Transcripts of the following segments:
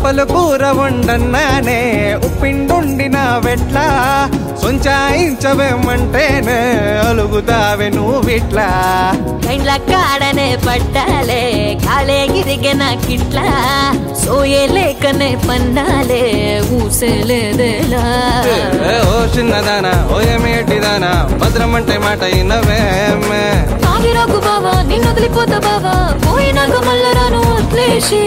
చేపలు కూర వండన్నానే ఉప్పిండుండిన వెట్లా సొంచాయించవేమంటేనే అలుగుతావే నువ్విట్లా కైండ్ల కాడనే పట్టాలే కాలే గిరిగిన కిట్లా సోయే లేకనే పన్నాలే ఊసేలేదేలా ఏ ఓ చిన్నదానా ఓ ఏమేటిదానా భద్రమంటే మాట ఇనవేమే ఆగిరాకు బావా నిన్ను వదిలిపోతా బావా పోయినాక మళ్ళా రాను వదిలేసి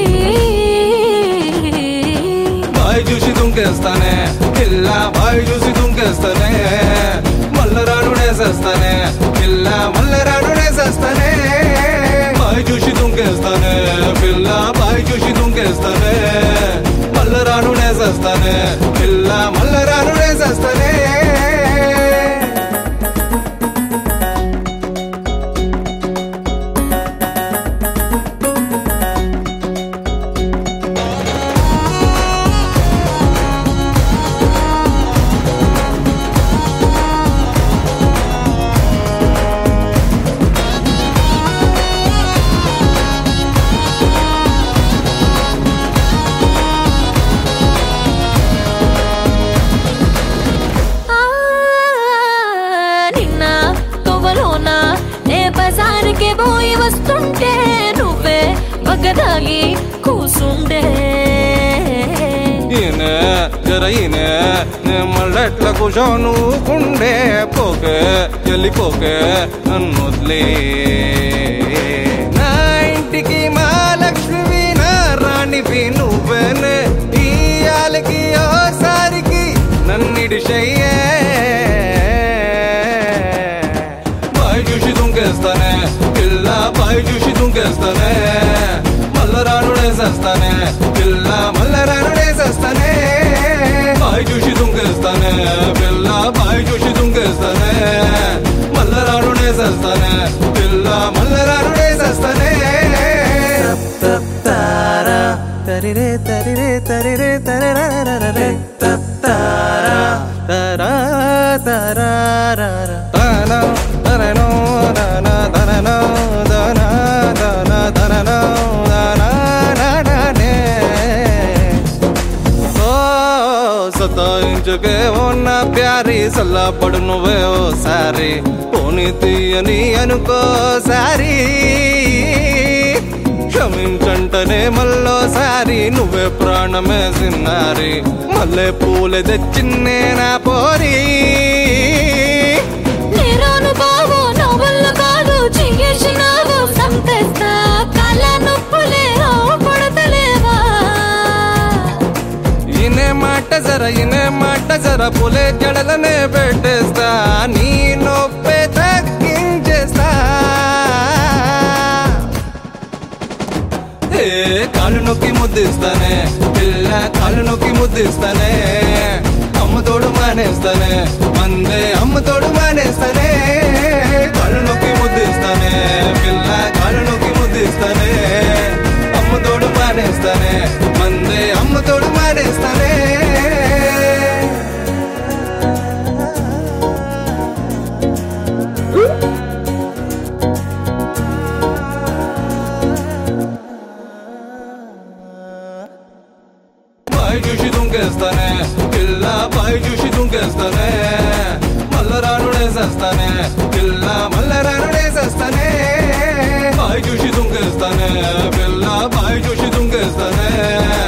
బాయ్ చూసి దుంకేస్తానే పిల్ల బాయ్ చూసి దుంకేస్తానే మల్ల రానుడేసేస్తానే పిల్ల మల్ల రానుడేసేస్తానే బాయ్ చూసి దుంకేస్తానే పిల్ల బాయ్ చూసి దుంకేస్తానే మల్ల రానుడేసేస్తానే పిల్ల మల్ల రానుడేసేస్తానే ఆ, నిన్న తొవలోన నే బజారుకే పోయి వస్తుంటే నువ్వే బగ్గదాగి కూసుండే ఈయన జర ఈయన నేను మళ్ళెట్ల కూర్చోనుకుండే పోకే వెళ్ళిపోకే నన్ను వదిలే నా ఇంటికి మా లక్ష్మి నా రాణివి నువ్వేనే ఇయాలకి ఓసారికి నన్నిడిషయ్యే బాయ్ చూసి దుంకేస్తానే పిల్ల బాయ్ చూసి దుంకేస్తానే మల్ల రానుడేసేస్తానే పిల్ల మల్ల రానుడేసేస్తానే బాయ్ చూసి దుంకేస్తానే పిల్ల బాయ్ చూసి దుంకేస్తానే మల్ల రానుడేసేస్తానే పిల్ల మల్ల రానుడేసేస్తానే తరిరే తరిరే తరిరే తరరే తర తర తన తరనో దన దననో దన దన దననో దన ఓ సతాయించకే ఉన్న ప్యారి సల్లపడు నువ్వే ఓ సారి పోని తీయని అనుకోసారి క్షమించంటనే మళ్ళోసారి నువ్వే ప్రాణమే సిన్నారి మల్లె పూలె తెచ్చిన్నే నా పోరి నేరాను బావో నా వల్ల కాదు చెయ్యేసినావు సంతేస్తా కాళ్ళ నొప్పులే పడతలేవా ఇనే మాట జర ఇనే మాట జర పులే జడలనే పెట్టేస్తా నీ నొప్పే తగ్గించేస్తా ఏ కాళ్ళు నొక్కి ముద్దిస్తానే పిల్ల కాళ్ళు నొక్కి ముద్దిస్తానే అమ్మ తోడు మానేస్తానే మందే అమ్మ తోడు మానేస్తానే కాళ్ళు నొక్కి ముద్దిస్తానే పిల్ల కాళ్ళు నొక్కి ముద్దిస్తానే అమ్మ తోడు మానేస్తానే మందే అమ్మ తోడు మానేస్తానే బాయ్ చూసి దుంకేస్తానే పిల్ల బాయ్ చూసి దుంకేస్తానే మల్ల రానుడేసేస్తానే పిల్ల మల్ల రానుడేసేస్తానే బాయ్ చూసి దుంకేస్తానే పిల్ల బాయ్ చూసి దుంకేస్తానే